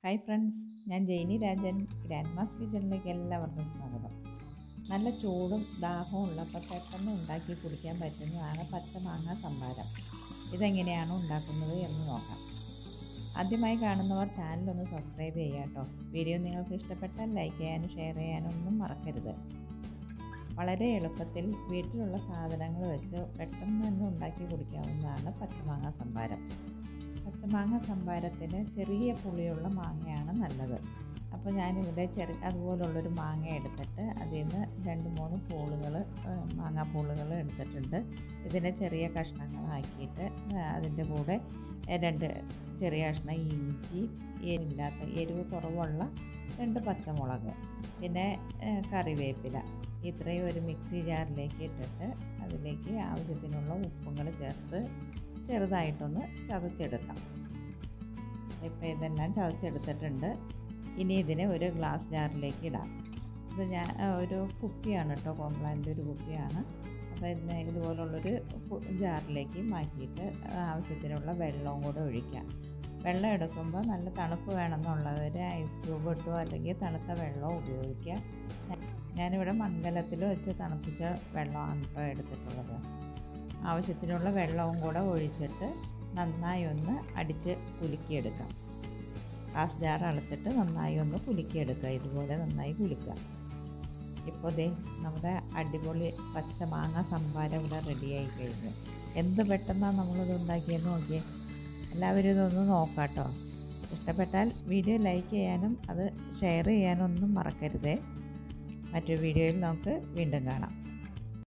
hi friends ഞാൻ ജെയിനി Rajan grand mass കിച്ചണിലേക്ക് എല്ലാവർക്കും സ്വാഗതം നല്ല ചൂടും ദാഹവും ഉള്ളപ്പോൾ പെട്ടെന്ന് ഉണ്ടാക്കി കുടിക്കാൻ പറ്റുന്നതാണ് പച്ചമാങ്ങ സംഭാരം ഇതെങ്ങനെയാണ് ഉണ്ടാക്കുന്നത് എന്ന് നോക്കാം ആദ്യമായി കാണുന്നവർ ചാനലൊന്ന് സബ്സ്ക്രൈബ് ചെയ്യുക കേട്ടോ വീഡിയോ നിങ്ങൾക്ക് ഇഷ്ടപ്പെട്ടാൽ ലൈക്ക് ചെയ്യാനും ഷെയർ ചെയ്യാനും ഒന്നും മറക്കരുത് വളരെ എളുപ്പത്തിൽ വീട്ടിലുള്ള സാധനങ്ങൾ വെച്ച് പെട്ടെന്ന് തന്നെ ഉണ്ടാക്കി കുടിക്കാവുന്നതാണ് പച്ചമാങ്ങ സംഭാരം പച്ചമാങ്ങ സംഭാരത്തിന് ചെറിയ പുളിയുള്ള മാങ്ങയാണ് നല്ലത് അപ്പോൾ ഞാനിവിടെ ചെറിയ അതുപോലുള്ളൊരു മാങ്ങ എടുത്തിട്ട് അതിൽ നിന്ന് രണ്ട് മൂന്ന് പൂളുകൾ മാങ്ങാപ്പൂളുകൾ എടുത്തിട്ടുണ്ട് ഇതിനെ ചെറിയ കഷ്ണങ്ങളാക്കിയിട്ട് അതിൻ്റെ കൂടെ രണ്ട് ചെറിയ കഷ്ണം ഇഞ്ചി എരിവില്ലാത്ത എരിവ് കുറവുള്ള രണ്ട് പച്ചമുളക് പിന്നെ കറിവേപ്പില ഇത്രയും ഒരു മിക്സി ജാറിലേക്ക് ഇട്ടിട്ട് അതിലേക്ക് ആവശ്യത്തിനുള്ള ഉപ്പുകൾ ചേർത്ത് ചെറുതായിട്ടൊന്ന് ചതച്ചെടുക്കാം ഇപ്പോൾ ഇതെല്ലാം ചതച്ചെടുത്തിട്ടുണ്ട് ഇനി ഇതിനെ ഒരു ഗ്ലാസ് ജാറിലേക്ക് ഇടാം ഇത് ഞാൻ ഒരു കുപ്പിയാണ് കേട്ടോ കോംപ്ലാൻ്റെ ഒരു കുപ്പിയാണ് അപ്പോൾ ഇതിനെ ഇതുപോലുള്ളൊരു ജാറിലേക്ക് മാറ്റിയിട്ട് ആവശ്യത്തിനുള്ള വെള്ളവും കൂടെ ഒഴിക്കാം വെള്ളം എടുക്കുമ്പോൾ നല്ല തണുപ്പ് വേണമെന്നുള്ളവർ ഐസ് ക്യൂബ് ഇട്ടോ അല്ലെങ്കിൽ തണുത്ത വെള്ളം ഉപയോഗിക്കുക ഞാനിവിടെ മൺകലത്തിൽ വെച്ച് തണുപ്പിച്ച വെള്ളമാണ് കേട്ടോ എടുത്തിട്ടുള്ളത് ആവശ്യത്തിനുള്ള വെള്ളവും കൂടെ ഒഴിച്ചിട്ട് നന്നായി ഒന്ന് അടിച്ച് കുലുക്കിയെടുക്കാം ഗ്ലാസ് ജാർ അളത്തിട്ട് നന്നായി ഒന്ന് കുലുക്കിയെടുക്കുക ഇതുപോലെ നന്നായി കുലുക്കുക ഇപ്പോൾ ദേ നമ്മുടെ അടിപൊളി പച്ചമാങ്ങ സംഭാരം ഇവിടെ റെഡിയായി കഴിഞ്ഞു എന്ത് പെട്ടെന്നാണ് നമ്മളിത് ഉണ്ടാക്കിയെന്ന് നോക്കിയേ എല്ലാവരും ഇതൊന്ന് നോക്കാം കേട്ടോ ഇഷ്ടപ്പെട്ടാൽ വീഡിയോ ലൈക്ക് ചെയ്യാനും അത് ഷെയർ ചെയ്യാനും ഒന്നും മറക്കരുതേ മറ്റൊരു വീഡിയോയിൽ നമുക്ക് വീണ്ടും കാണാം